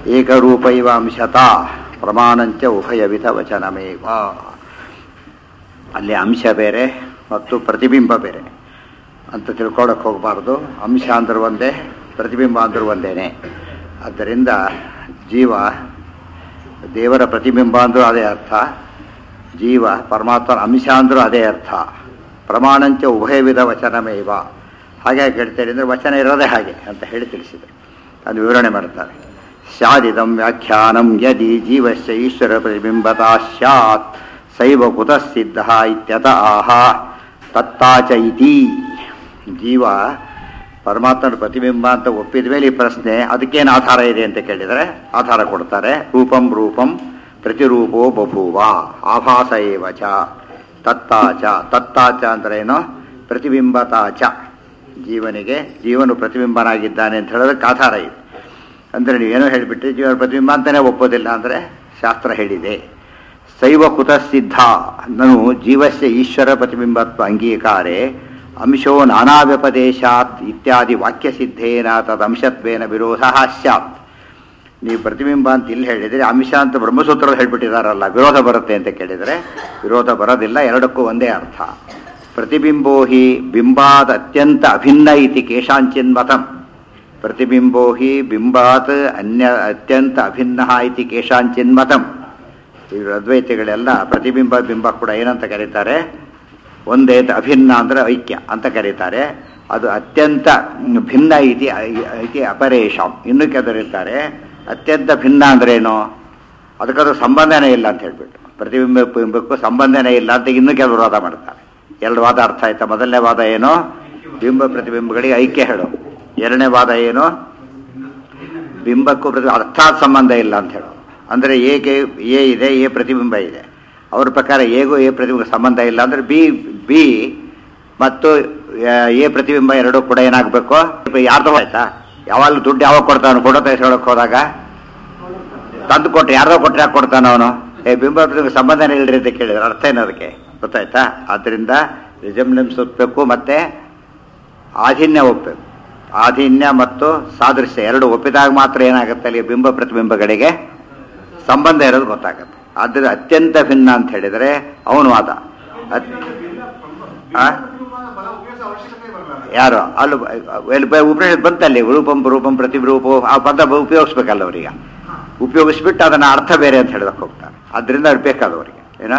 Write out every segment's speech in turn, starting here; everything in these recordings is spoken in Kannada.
ಏಕರೂಪ ಇವ ಅಂಶತ ಪ್ರಮಾಣಂಚ ಉಭಯವಿಧ ವಚನಮೇವ ಅಲ್ಲಿ ಅಂಶ ಬೇರೆ ಮತ್ತು ಪ್ರತಿಬಿಂಬ ಬೇರೆ ಅಂತ ತಿಳ್ಕೊಳಕ್ಕೆ ಹೋಗಬಾರ್ದು ಅಂಶ ಅಂದ್ರೆ ಒಂದೇ ಪ್ರತಿಬಿಂಬ ಅಂದ್ರೂ ಒಂದೇನೆ ಆದ್ದರಿಂದ ಜೀವ ದೇವರ ಪ್ರತಿಬಿಂಬ ಅಂದರೂ ಅದೇ ಅರ್ಥ ಜೀವ ಪರಮಾತ್ಮನ ಅಂಶ ಅಂದರೂ ಅದೇ ಅರ್ಥ ಪ್ರಮಾಣಂಚ ಉಭಯ ವಿಧ ವಚನಮೇವ ಹಾಗೆ ಹೇಳ್ತಾರೆ ಅಂದರೆ ವಚನ ಇರೋದೇ ಹಾಗೆ ಅಂತ ಹೇಳಿ ತಿಳಿಸಿದರು ಅದು ವಿವರಣೆ ಮಾಡ್ತಾರೆ ಸ್ಯಾದಿದಂ ವ್ಯಾಖ್ಯಾನಂ ಯದಿ ಜೀವಸ್ಯ ಈಶ್ವರ ಪ್ರತಿಬಿಂಬತಾ ಸ್ಯಾತ್ ಸೈವ ಕುತಃ ಸಿದ್ಧ ಇತ್ಯತ ಆಹ ತತ್ತಾಚ ಇತಿ ಜೀವ ಪರಮಾತ್ಮನ ಪ್ರತಿಬಿಂಬ ಅಂತ ಒಪ್ಪಿದ ಮೇಲೆ ಈ ಪ್ರಶ್ನೆ ಅದಕ್ಕೇನು ಆಧಾರ ಇದೆ ಅಂತ ಕೇಳಿದರೆ ಆಧಾರ ಕೊಡ್ತಾರೆ ರೂಪಂ ರೂಪಂ ಪ್ರತಿರೂಪೋ ಬಭೂವ ಆಭಾಸ ಏವ ಚ ತತ್ತಾಚ ತತ್ತಾಚ ಅಂದ್ರೇನು ಪ್ರತಿಬಿಂಬತಾಚ ಜೀವನಿಗೆ ಜೀವನು ಪ್ರತಿಬಿಂಬನಾಗಿದ್ದಾನೆ ಅಂತ ಹೇಳೋದಕ್ಕೆ ಆಧಾರ ಇದೆ ಅಂದರೆ ನೀವೇನೋ ಹೇಳಿಬಿಟ್ರೆ ಜೀವನ ಪ್ರತಿಬಿಂಬ ಅಂತಲೇ ಒಪ್ಪೋದಿಲ್ಲ ಅಂದರೆ ಶಾಸ್ತ್ರ ಹೇಳಿದೆ ಶೈವ ಕುತಸಿದ್ಧ ನಾನು ಜೀವಸ್ಯ ಈಶ್ವರ ಪ್ರತಿಬಿಂಬತ್ವ ಅಂಗೀಕಾರೆ ಅಂಶೋ ನಾನಾ ವ್ಯಪದೇಶಾತ್ ಇತ್ಯಾದಿ ವಾಕ್ಯಸಿದ್ಧೇನ ತದಂಶತ್ವೇನ ವಿರೋಧ ಸ್ಯಾತ್ ನೀವು ಪ್ರತಿಬಿಂಬ ಅಂತ ಇಲ್ಲಿ ಹೇಳಿದರೆ ಅಂಶ ಅಂತ ಬ್ರಹ್ಮಸೂತ್ರ ಹೇಳ್ಬಿಟ್ಟಿದಾರಲ್ಲ ವಿರೋಧ ಬರುತ್ತೆ ಅಂತ ಕೇಳಿದರೆ ವಿರೋಧ ಬರೋದಿಲ್ಲ ಎರಡಕ್ಕೂ ಒಂದೇ ಅರ್ಥ ಪ್ರತಿಬಿಂಬೋ ಹಿ ಬಿಂಬಾದ್ ಅತ್ಯಂತ ಅಭಿನ್ನ ಇತಿ ಕೇಶಾಂಚಿನ್ ಮತಂ ಪ್ರತಿಬಿಂಬೋ ಹಿ ಬಿಂಬಾತ್ ಅನ್ಯ ಅತ್ಯಂತ ಅಭಿನ್ನ ಇತಿ ಕೇಶಾಂಚಿನ್ ಮತಂ ಇವರು ಅದ್ವೈತಿಗಳೆಲ್ಲ ಪ್ರತಿಬಿಂಬ ಬಿಂಬ ಕೂಡ ಏನಂತ ಕರೀತಾರೆ ಒಂದೇ ಅಂತ ಅಭಿನ್ನ ಅಂದ್ರೆ ಐಕ್ಯ ಅಂತ ಕರೀತಾರೆ ಅದು ಅತ್ಯಂತ ಭಿನ್ನ ಇತಿ ಐತಿ ಅಪರೇಶಂ ಇನ್ನು ಕೆದರಿರ್ತಾರೆ ಅತ್ಯಂತ ಭಿನ್ನ ಅಂದ್ರೇನು ಅದಕ್ಕದು ಸಂಬಂಧನೇ ಇಲ್ಲ ಅಂತ ಹೇಳ್ಬಿಟ್ಟು ಪ್ರತಿಬಿಂಬ ಬಿಂಬಕ್ಕೂ ಸಂಬಂಧನೇ ಇಲ್ಲ ಅಂತ ಇನ್ನೂ ಕೆಲವರು ವಾದ ಮಾಡ್ತಾರೆ ಎರಡು ವಾದ ಅರ್ಥ ಆಯ್ತಾ ಮೊದಲನೇ ವಾದ ಏನು ಬಿಂಬ ಪ್ರತಿಬಿಂಬಗಳಿಗೆ ಐಕ್ಯ ಹೇಳು ಎರಡನೇ ವಾದ ಏನು ಬಿಂಬಕ್ಕೂ ಪ್ರತಿ ಅರ್ಥಾತ್ ಸಂಬಂಧ ಇಲ್ಲ ಅಂತ ಹೇಳು ಅಂದರೆ ಏಗೆ ಎ ಇದೆ ಎ ಪ್ರತಿಬಿಂಬ ಇದೆ ಅವ್ರ ಪ್ರಕಾರ ಏಗೂ ಎ ಪ್ರತಿಬಿಂಬ ಸಂಬಂಧ ಇಲ್ಲ ಅಂದರೆ ಬಿ ಬಿ ಮತ್ತು ಎ ಪ್ರತಿಬಿಂಬ ಎರಡೂ ಕೂಡ ಏನಾಗಬೇಕು ಯಾರ್ದು ಆಯ್ತಾ ಯಾವಾಗಲೂ ದುಡ್ಡು ಯಾವಾಗ ಕೊಡ್ತಾನು ಫೋಟೋ ತೆಗೆಸ್ಕೊಳಕ್ಕೆ ಹೋದಾಗ ತಂದು ಕೊಟ್ಟರೆ ಯಾರ್ದೋ ಕೊಟ್ಟರೆ ಯಾಕೆ ಕೊಡ್ತಾನ ಅವನು ಏ ಬಿಂಬ ಪ್ರತಿಬಿಂಬ ಸಂಬಂಧನೇ ಇಲ್ರಿ ಅಂತ ಕೇಳಿದ್ರೆ ಅರ್ಥ ಏನು ಅದಕ್ಕೆ ಗೊತ್ತಾಯ್ತಾ ಆದ್ದರಿಂದ ರಿಜಮ್ನೆಮ್ಸ್ ಒಪ್ಪಬೇಕು ಮತ್ತೆ ಆಧಿನ್ಯ ಒಪ್ಪಬೇಕು ಆಧಿನ್ಯ ಮತ್ತು ಸಾದೃಶ್ಯ ಎರಡು ಒಪ್ಪಿದಾಗ ಮಾತ್ರ ಏನಾಗುತ್ತೆ ಅಲ್ಲಿ ಬಿಂಬ ಪ್ರತಿಬಿಂಬಗಳಿಗೆ ಸಂಬಂಧ ಇರೋದು ಗೊತ್ತಾಗುತ್ತೆ ಆದ್ದರಿಂದ ಅತ್ಯಂತ ಭಿನ್ನ ಅಂತ ಹೇಳಿದರೆ ಅವನು ವಾದ ಅತ್- ಆ? ಯಾರು ಅಲ್ಲಿ ಉಪನಿಷತ್ ಬಂತಲ್ಲಿ ರೂಪಂ ರೂಪಂ ಪ್ರತಿರೂಪೋ ಆ ಪದ ಉಪಯೋಗಿಸ್ಬೇಕಲ್ಲ ಅವರಿಗೆ ಉಪಯೋಗಿಸ್ಬಿಟ್ಟು ಅದನ್ನ ಅರ್ಥ ಬೇರೆ ಅಂತ ಹೇಳಕ್ ಹೋಗ್ತಾರೆ ಅದರಿಂದ ಅದು ಬೇಕಾದವರಿಗೆ ಏನ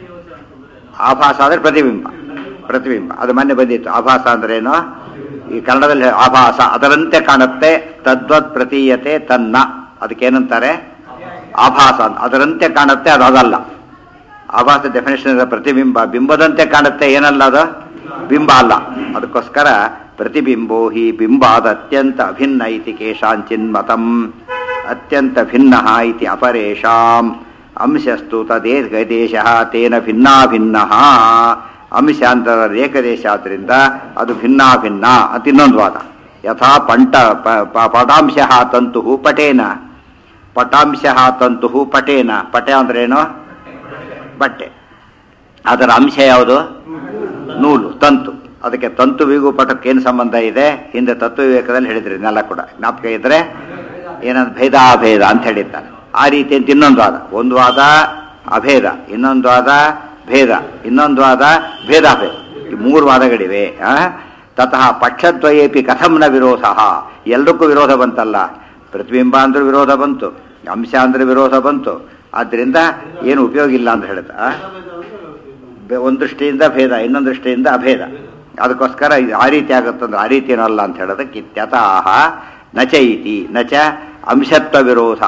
ಆಭಾಸ ಅಂದ್ರೆ ಪ್ರತಿಬಿಂಬ ಪ್ರತಿಬಿಂಬ ಅದು ಮೊನ್ನೆ ಬಂದಿತ್ತು ಆಭಾಸ ಅಂದ್ರೆ ಏನು ಈ ಕನ್ನಡದಲ್ಲಿ ಆಭಾಸ ಅದರಂತೆ ಕಾಣುತ್ತೆ ತದ್ವತ್ ಪ್ರತೀಯತೆ ತನ್ನ ಅದಕ್ಕೇನಂತಾರೆ ಆಭಾಸ ಅಂತ ಅದರಂತೆ ಕಾಣುತ್ತೆ ಅದು ಅದಲ್ಲ ಆಭಾಸ ಡೆಫಿನೇಷನ್ ಪ್ರತಿಬಿಂಬ ಬಿಂಬದಂತೆ ಕಾಣುತ್ತೆ ಏನಲ್ಲ ಅದು ಬಿಂಬ ಅಲ್ಲ ಅದಕ್ಕೋಸ್ಕರ ಪ್ರತಿಬಿಂಬೋ ಹಿ ಬಿಂಬಾದ ಅತ್ಯಂತ ಅಭಿನ್ನ ಇತಿ ಕೇಶಾಂಚಿನ್ ಮತಂ ಅತ್ಯಂತ ಭಿನ್ನ ಇತಿ ಅಪರೇಶಾಂ ಅಂಶಸ್ತು ತದೇಕದೇಶ ತೇನ ಭಿನ್ನಾಭಿನ್ನ ಅಂಶ ಅಂತ ಏಕದೇಶ ಆದ್ರಿಂದ ಅದು ಭಿನ್ನಾಭಿನ್ನ ಅಂತ ಇನ್ನೊಂದು ವಾದ ಯಥಾ ಪಂಟ ಪ- ಪ- ಪಟಾಂಶ ತಂತು ಪಟೇನ ಪಟಾಂಶ ತಂತು ಪಟೇನ ಪಟೆ ಅಂದ್ರೇನು ಬಟ್ಟೆ ಅದರ ಅಂಶ ಯಾವುದು ನೂಲು ತಂತು ಅದಕ್ಕೆ ತಂತುವಿಗೂ ಪಟಕ್ಕೆ ಏನು ಸಂಬಂಧ ಇದೆ ಹಿಂದೆ ತತ್ವ ವಿವೇಕದಲ್ಲಿ ಹೇಳಿದ್ರಿ ನೆಲ ಕೂಡ ಜ್ಞಾಪಕ ಇದ್ರೆ ಏನಂತ ಭೇದಾಭೇದ ಅಂತ ಹೇಳಿದ್ದಾನೆ ಆ ರೀತಿ ಅಂತ ಇನ್ನೊಂದು ವಾದ ಒಂದು ವಾದ ಅಭೇದ ಇನ್ನೊಂದು ವಾದ ಭೇದ ಇನ್ನೊಂದು ವಾದ ಭೇದಾಭೇದ ಈ ಮೂರು ವಾದಗಳಿವೆ ಆ? ತತಃ ಪಕ್ಷದ್ವಯೇಪಿ ಕಥಂ ನ ವಿರೋಧ ಎಲ್ಲಕ್ಕೂ ವಿರೋಧ ಬಂತಲ್ಲ ಪ್ರತಿಬಿಂಬ ಅಂದ್ರೆ ವಿರೋಧ ಬಂತು ಅಂಶ ಅಂದ್ರೆ ವಿರೋಧ ಬಂತು ಆದ್ರಿಂದ ಏನು ಉಪಯೋಗ ಇಲ್ಲ ಅಂತ ಹೇಳ್ತಾ ಆ? ಬೆ- ಒಂದು ದೃಷ್ಟಿಯಿಂದ ಭೇದ ಇನ್ನೊಂದು ದೃಷ್ಟಿಯಿಂದ ಅಭೇದ ಅದಕ್ಕೋಸ್ಕರ ಇದು ಆ ರೀತಿ ಆಗುತ್ತಂದ್ರೆ ಆ ರೀತಿ ಏನಲ್ಲ ಅಂತ ಹೇಳೋದಕ್ಕೆ ಇತ್ಯತಃ ನಚ ಇತಿ ನಚ ಅಂಶತ್ವ ವಿರೋಧ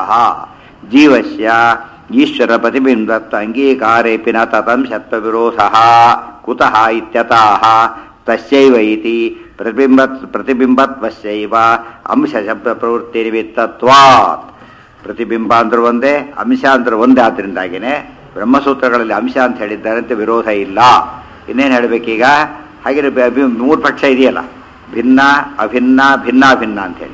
ಜೀವಸ್ಯ ಈಶ್ವರ ಪ್ರತಿಬಿಂಬತ್ವ ಅಂಗೀಕಾರೇಪಿ ನ ತದಂಶತ್ವ ವಿರೋಧ ಕುತಃ ಇತ್ಯತಃ ತಸ್ಯೈವ ಇತಿ ಪ್ರತಿಬಿಂಬ ಪ್ರತಿಬಿಂಬತ್ವಸ್ಯೈವ ಅಂಶ ಶಬ್ದ ಪ್ರವೃತ್ತಿ ನಿಮಿತ್ತತ್ವಾತ್ ಪ್ರತಿಬಿಂಬ ಅಂದ್ರೆ ಒಂದೇ ಅಂಶ ಅಂದ್ರೆ ಒಂದೇ ಆದ್ರಿಂದಾಗಿನೇ ಬ್ರಹ್ಮಸೂತ್ರಗಳಲ್ಲಿ ಅಂಶ ಅಂತ ಹೇಳಿದ್ದಾರೆ ಅಂತ ವಿರೋಧ ಇಲ್ಲ ಇನ್ನೇನು ಹೇಳಬೇಕೀಗ ಹಾಗೆ ಮೂರು ಪಕ್ಷ ಇದೆಯಲ್ಲ ಭಿನ್ನ ಅಭಿನ್ನ ಭಿನ್ನ ಭಿನ್ನ ಅಂತ ಹೇಳಿ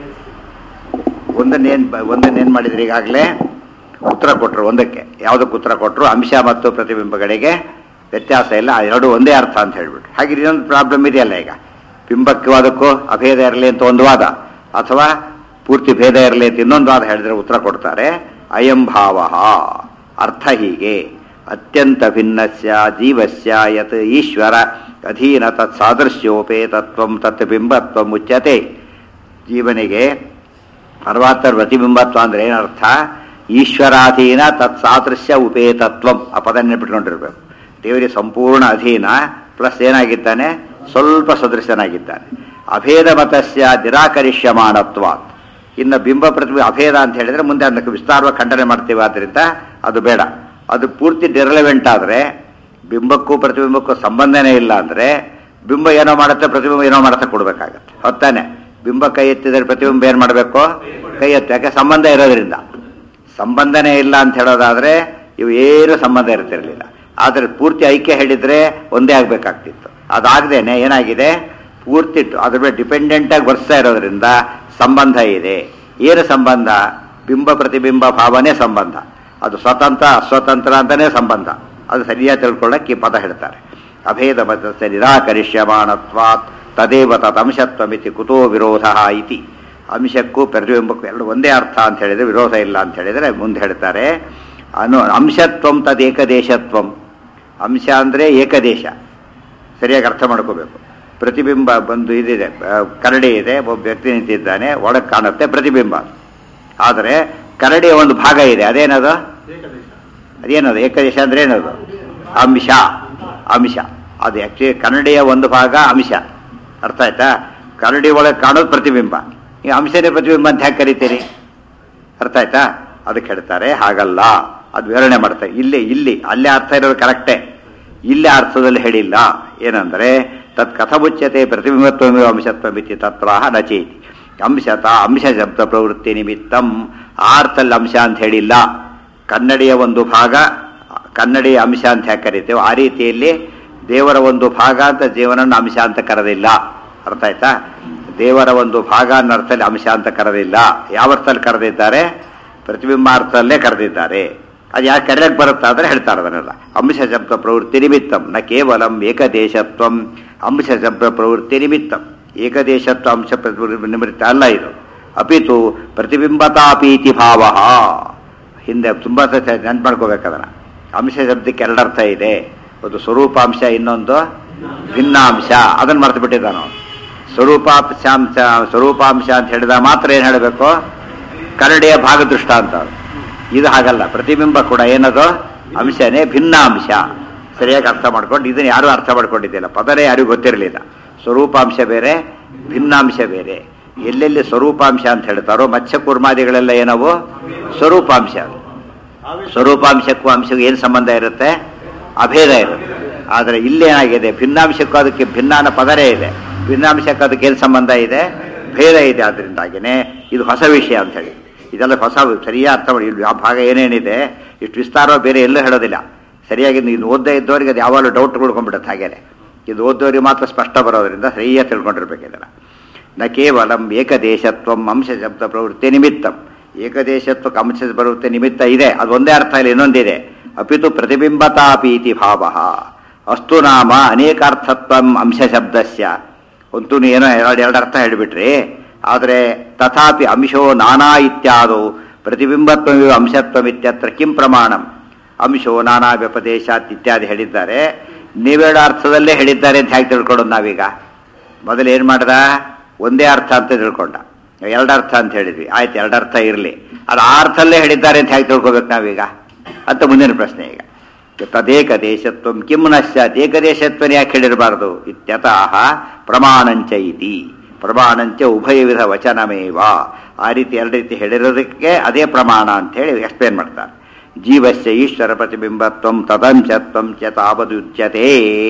ಒಂದನ್ನೇನು ಒಂದನ್ನೇನು ಮಾಡಿದ್ರಿ ಈಗಾಗಲೇ ಉತ್ತರ ಕೊಟ್ಟರು ಒಂದಕ್ಕೆ ಯಾವುದಕ್ಕೆ ಉತ್ತರ ಕೊಟ್ಟರು ಅಂಶ ಮತ್ತು ಪ್ರತಿಬಿಂಬಗಳಿಗೆ ವ್ಯತ್ಯಾಸ ಇಲ್ಲ ಆ ಎರಡು ಒಂದೇ ಅರ್ಥ ಅಂತ ಹೇಳ್ಬಿಟ್ಟು ಹಾಗೆ ಇನ್ನೊಂದು ಪ್ರಾಬ್ಲಮ್ ಇದೆಯಲ್ಲ ಈಗ ಬಿಂಬಕ್ಕೂ ಅದಕ್ಕೂ ಅಭೇದ ಇರಲಿ ಅಂತ ಒಂದು ವಾದ ಅಥವಾ ಪೂರ್ತಿ ಭೇದ ಇರಲಿ ಅಂತ ಇನ್ನೊಂದು ವಾದ ಹೇಳಿದ್ರೆ ಉತ್ತರ ಕೊಡ್ತಾರೆ ಅಯಂ ಭಾವ ಅರ್ಥ ಹೀಗೆ ಅತ್ಯಂತ ಭಿನ್ನಸ್ಯ ಜೀವಸ್ಯ ಯತ್ ಈಶ್ವರ ಅಧೀನ ತತ್ ಸಾದೃಶ್ಯೋಪೇತತ್ವಂ ತತ್ ಬಿಂಬತ್ವಂ ಉಚ್ಯತೆ ಜೀವನಿಗೆ ಪರಮಾತ್ಮರ ಪ್ರತಿಬಿಂಬತ್ವ ಅಂದ್ರೆ ಏನರ್ಥ ಈಶ್ವರಾಧೀನ ತತ್ ಸಾದೃಶ್ಯ ಉಪೇತತ್ವಂ ಆ ಪದ ನೆನಪಿಟ್ಕೊಂಡಿರ್ಬೇಕು ದೇವರಿಗೆ ಸಂಪೂರ್ಣ ಅಧೀನ ಪ್ಲಸ್ ಏನಾಗಿದ್ದಾನೆ ಸ್ವಲ್ಪ ಸದೃಶನಾಗಿದ್ದಾನೆ ಅಭೇದ ಮತಸ್ಯ ನಿರಾಕರಿಷ್ಯಮಾಣತ್ವ ಇನ್ನು ಬಿಂಬ ಪ್ರತಿಭೆ ಅಭೇದ ಅಂತ ಹೇಳಿದ್ರೆ ಮುಂದೆ ಅದಕ್ಕೆ ವಿಸ್ತಾರವಾಗಿ ಖಂಡನೆ ಮಾಡ್ತೀವಿ ಆದ್ದರಿಂದ ಅದು ಬೇಡ ಅದು ಪೂರ್ತಿ ಡಿರಲೆವೆಂಟ್ ಆದರೆ ಬಿಂಬಕ್ಕೂ ಪ್ರತಿಬಿಂಬಕ್ಕೂ ಸಂಬಂಧನೇ ಇಲ್ಲ ಅಂದರೆ ಬಿಂಬ ಏನೋ ಮಾಡುತ್ತೆ ಪ್ರತಿಬಿಂಬ ಏನೋ ಮಾಡುತ್ತೆ ಕೊಡ್ಬೇಕಾಗತ್ತೆ ಹೊತ್ತಾನೆ ಬಿಂಬ ಕೈ ಎತ್ತಿದರೆ ಪ್ರತಿಬಿಂಬ ಏನು ಮಾಡಬೇಕು ಕೈ ಎತ್ತು ಯಾಕೆ ಸಂಬಂಧ ಇರೋದ್ರಿಂದ ಸಂಬಂಧನೇ ಇಲ್ಲ ಅಂತ ಹೇಳೋದಾದ್ರೆ ಇವು ಏನು ಸಂಬಂಧ ಇರ್ತಿರ್ಲಿಲ್ಲ ಆದರೆ ಪೂರ್ತಿ ಐಕ್ಯ ಹೇಳಿದ್ರೆ ಒಂದೇ ಆಗ್ಬೇಕಾಗ್ತಿತ್ತು ಅದಾಗದೇನೆ ಏನಾಗಿದೆ ಪೂರ್ತಿ ಅದ್ರ ಮೇಲೆ ಡಿಪೆಂಡೆಂಟ್ ಆಗಿ ಬರ್ಸ್ತಾ ಇರೋದ್ರಿಂದ ಸಂಬಂಧ ಇದೆ ಏನು ಸಂಬಂಧ ಬಿಂಬ ಪ್ರತಿಬಿಂಬ ಭಾವನೆ ಸಂಬಂಧ ಅದು ಸ್ವತಂತ್ರ ಅಸ್ವತಂತ್ರ ಅಂತಾನೆ ಸಂಬಂಧ ಅದು ಸರಿಯಾಗಿ ತಿಳ್ಕೊಳ್ಳಕ್ಕೆ ಈ ಪದ ಹೇಳ್ತಾರೆ ಅಭೇದ ಮತಸ್ಯ ನಿರಾಕರಿಷ್ಯಮಾಣತ್ವಾತ್ ತದೇವ ತದಂಶತ್ವಮಿತಿ ಕುತೋ ವಿರೋಧ ಇತಿ ಅಂಶಕ್ಕೂ ಪ್ರತಿಬಿಂಬಕ್ಕೂ ಎರಡು ಒಂದೇ ಅರ್ಥ ಅಂತ ಹೇಳಿದ್ರೆ ವಿರೋಧ ಇಲ್ಲ ಅಂತ ಹೇಳಿದ್ರೆ ಮುಂದೆ ಹೇಳ್ತಾರೆ ಅನು ಅಂಶತ್ವಂ ತದ್ ಏಕದೇಶತ್ವಂ ಅಂಶ ಅಂದರೆ ಏಕದೇಶ ಸರಿಯಾಗಿ ಅರ್ಥ ಮಾಡ್ಕೋಬೇಕು ಪ್ರತಿಬಿಂಬ ಬಂದು ಇದಿದೆ ಆ, ಕರಡಿ ಇದೆ ಒಬ್ಬ ವ್ಯಕ್ತಿ ನಿಂತಿದ್ದಾನೆ ಒಳಗೆ ಕಾಣುತ್ತೆ ಪ್ರತಿಬಿಂಬ ಆದರೆ ಕರಡಿಯ ಒಂದು ಭಾಗ ಇದೆ ಅದೇನದು ಅದೇನದು ಏಕದೇಶ ಅಂದ್ರೆ ಏನದು ಅಂಶ ಅಂಶ ಅದು ಆಕ್ಚುಲಿ ಕನ್ನಡಿಯ ಒಂದು ಭಾಗ ಅಂಶ ಅರ್ಥ ಆಯ್ತಾ ಕನ್ನಡಿ ಒಳಗೆ ಕಾಣೋದು ಪ್ರತಿಬಿಂಬ ಈ ಅಂಶನೇ ಪ್ರತಿಬಿಂಬ ಅಂತ ಹ್ಯಾಕೆ ಕರಿತೀರಿ ಅರ್ಥ ಆಯ್ತಾ ಅದಕ್ಕೆ ಹೇಳ್ತಾರೆ ಹಾಗಲ್ಲ ಅದು ವಿವರಣೆ ಮಾಡ್ತಾರೆ ಇಲ್ಲಿ ಇಲ್ಲಿ ಅಲ್ಲೇ ಅರ್ಥ ಇರೋದು ಕರೆಕ್ಟೇ ಇಲ್ಲಿ ಅರ್ಥದಲ್ಲಿ ಹೇಳಿಲ್ಲ ಏನಂದ್ರೆ ತತ್ ಕಥಮುಚ್ಯತೆ ಪ್ರತಿಬಿಂಬತ್ವ ಅಂಶತ್ವ ಮಿತಿ ತತ್ರಾಹ ನಚೇತಿ ಅಂಶತ ಅಂಶ ಶಬ್ದ ಪ್ರವೃತ್ತಿ ನಿಮಿತ್ತಂ ಆ ಅರ್ಥದಲ್ಲಿ ಅಂಶ ಅಂತ ಹೇಳಿಲ್ಲ ಕನ್ನಡಿಯ ಒಂದು ಭಾಗ ಕನ್ನಡಿಯ ಅಂಶ ಅಂತ ಯಾಕೆ ಕರಿತೇವೆ ಆ ರೀತಿಯಲ್ಲಿ ದೇವರ ಒಂದು ಭಾಗ ಅಂತ ಜೀವನನ್ನು ಅಂಶ ಅಂತ ಕರೆದಿಲ್ಲ ಅರ್ಥ ಆಯ್ತಾ ದೇವರ ಒಂದು ಭಾಗ ಅನ್ನೋ ಅರ್ಥದಲ್ಲಿ ಅಂಶ ಅಂತ ಕರೆದಿಲ್ಲ ಯಾವ ಅರ್ಥದಲ್ಲಿ ಕರೆದಿದ್ದಾರೆ ಪ್ರತಿಬಿಂಬಾರ್ಥದಲ್ಲೇ ಕರೆದಿದ್ದಾರೆ ಅದು ಯಾಕೆ ಕರೆಯಕ್ಕೆ ಬರುತ್ತಾ ಅಂದ್ರೆ ಹೇಳ್ತಾರೆ ಅದನ್ನೆಲ್ಲ ಅಂಶ ಶಬ್ದ ಪ್ರವೃತ್ತಿ ನಿಮಿತ್ತಂ ನ ಕೇವಲಂ ಏಕದೇಶತ್ವಂ ಅಂಶ ಶಬ್ದ ಪ್ರವೃತ್ತಿ ನಿಮಿತ್ತಂ ಏಕದೇಶತ್ವ ಅಂಶ ಪ್ರತಿಬಿಂಬ ನಿಮಿತ್ತ ಅಲ್ಲ ಇದು ಅಪಿತು ಪ್ರತಿಬಿಂಬತಾಪೀತಿ ಭಾವ ಹಿಂದೆ ತುಂಬ ನೆನ್ಪು ಮಾಡ್ಕೋಬೇಕು ಅದನ್ನ ಅಂಶ ಶಬ್ದಕ್ಕೆ ಎರಡರ್ಥ ಇದೆ ಒಂದು ಸ್ವರೂಪಾಂಶ ಇನ್ನೊಂದು ಭಿನ್ನಾಂಶ ಅದನ್ನು ಮರೆತು ಬಿಟ್ಟಿದ್ದಾನು ಸ್ವರೂಪಾಂಶ ಸ್ವರೂಪಾಂಶ ಅಂತ ಹೇಳಿದ ಮಾತ್ರ ಏನು ಹೇಳಬೇಕು ಕರಡಿಯ ಭಾಗದೃಷ್ಟ ಅಂತ ಅದು. ಇದು ಹಾಗಲ್ಲ ಪ್ರತಿಬಿಂಬ ಕೂಡ ಏನದು ಅಂಶನೇ ಭಿನ್ನಾಂಶ ಸರಿಯಾಗಿ ಅರ್ಥ ಮಾಡ್ಕೊಂಡು ಇದನ್ನ ಯಾರು ಅರ್ಥ ಮಾಡ್ಕೊಂಡಿದ್ದಿಲ್ಲ ಪದನೇ ಯಾರಿಗೂ ಗೊತ್ತಿರಲಿಲ್ಲ ಸ್ವರೂಪಾಂಶ ಬೇರೆ ಭಿನ್ನಾಂಶ ಬೇರೆ ಎಲ್ಲೆಲ್ಲಿ ಸ್ವರೂಪಾಂಶ ಅಂತ ಹೇಳ್ತಾರೋ ಮತ್ಸ್ಯ ಕೂರ್ಮಾದಿಗಳೆಲ್ಲ ಏನವು ಸ್ವರೂಪಾಂಶ ಅದು. ಸ್ವರೂಪಾಂಶಕ್ಕೂ ಅಂಶಕ್ಕೂ ಏನು ಸಂಬಂಧ ಇರುತ್ತೆ ಅಭೇದ ಇರುತ್ತೆ ಆದರೆ ಇಲ್ಲೇನಾಗಿದೆ ಭಿನ್ನಾಂಶಕ್ಕೂ ಅದಕ್ಕೆ ಭಿನ್ನಾನ ಪದರೇ ಇದೆ ಭಿನ್ನಾಂಶಕ್ಕೂ ಅದಕ್ಕೆ ಏನು ಸಂಬಂಧ ಇದೆ ಭೇದ ಇದೆ ಅದರಿಂದಾಗಿನೇ ಇದು ಹೊಸ ವಿಷಯ ಅಂತ ಹೇಳಿ ಇದೆಲ್ಲ ಹೊಸ ಸರಿಯಾಗಿ ಅರ್ಥ ಮಾಡಿ ಇಲ್ಲಿ ಆ ಭಾಗ ಏನೇನಿದೆ ಇಷ್ಟು ವಿಸ್ತಾರ ಬೇರೆ ಎಲ್ಲೂ ಹೇಳೋದಿಲ್ಲ ಸರಿಯಾಗಿ ಇದು ಓದ್ದೇ ಇದ್ದವರಿಗೆ ಅದು ಯಾವಾಗಲೂ ಡೌಟ್ ಉಳ್ಕೊಂಡ್ಬಿಡುತ್ತೆ ಹಾಗೇನೆ ಇದು ಓದೋರಿಗೆ ಮಾತ್ರ ಸ್ಪಷ್ಟ ಬರೋದ್ರಿಂದ ಸರಿಯಾಗಿ ತಿಳ್ಕೊಂಡಿರ್ಬೇಕು ಇದನ್ನು ನ ಕೇವಲಂ ಏಕದೇಶತ್ವಂ ಅಂಶ ಶಬ್ದ ಪ್ರವೃತ್ತಿ ನಿಮಿತ್ತಂ ಏಕದೇಶತ್ವಕ್ಕೆ ಅಂಶ ಪ್ರವೃತ್ತಿ ನಿಮಿತ್ತ ಇದೆ ಅದು ಒಂದೇ ಅರ್ಥ ಇಲ್ಲ ಇನ್ನೊಂದಿದೆ ಅಪಿತು ಪ್ರತಿಬಿಂಬತಾಪೀತಿ ಭಾವ ಅಸ್ತು ನಾಮ ಅನೇಕಾರ್ಥತ್ವಂ ಅಂಶ ಶಬ್ದಸ್ಯ ಅಂತೂ ಏನೋ ಎರಡು ಎರಡು ಅರ್ಥ ಹೇಳಿಬಿಟ್ರಿ ಆದರೆ ತಥಾಪಿ ಅಂಶೋ ನಾನಾ ಇತ್ಯಾದೋ ಪ್ರತಿಬಿಂಬತ್ವಮಿವ ಅಂಶತ್ವಮಿತ್ಯತ್ರ ಕಿಂ ಪ್ರಮಾಣಂ ಅಂಶೋ ನಾನಾ ವ್ಯಪದೇಶಾತ್ ಇತ್ಯಾದಿ ಹೇಳಿದ್ದಾರೆ ನೀವೇಳೋ ಅರ್ಥದಲ್ಲೇ ಹೇಳಿದ್ದಾರೆ ಅಂತ ಹೇಗೆ ತಿಳ್ಕೊಳ್ಳೋದು ನಾವೀಗ ಮೊದಲು ಏನು ಮಾಡ್ದ ಒಂದೇ ಅರ್ಥ ಅಂತ ತಿಳ್ಕೊಂಡ ಎರಡು ಅರ್ಥ ಅಂತ ಹೇಳಿದ್ವಿ ಆಯ್ತು ಎರಡು ಅರ್ಥ ಇರಲಿ ಅದು ಆ ಅರ್ಥಲ್ಲೇ ಹೇಳಿದ್ದಾರೆ ಅಂತ ಹೇಗೆ ತಿಳ್ಕೊಬೇಕು ನಾವೀಗ ಅಂತ ಮುಂದಿನ ಪ್ರಶ್ನೆ ಈಗ ತದೇಕ ದೇಶತ್ವ ಕಿಂ ನಶ್ಯಾತ್ ಏಕದೇಶತ್ವನ ಯಾಕೆ ಹೇಳಿರಬಾರ್ದು ಇತ್ಯತಃ ಪ್ರಮಾಣಂಚ ಇತಿ ಪ್ರಮಾಣಂಚ ಉಭಯ ವಿಧ ವಚನಮೇವ ಆ ರೀತಿ ಎರಡು ರೀತಿ ಹೇಳಿರೋದಕ್ಕೆ ಅದೇ ಪ್ರಮಾಣ ಅಂತ ಹೇಳಿ ಎಕ್ಸ್ಪ್ಲೇನ್ ಮಾಡ್ತಾರೆ ಜೀವಸ್ಯ ಈಶ್ವರ ಪ್ರತಿಬಿಂಬತ್ವಂ ತದಂಶತ್ವಂ ಚ ತಾವದುಚ್ಯತೆ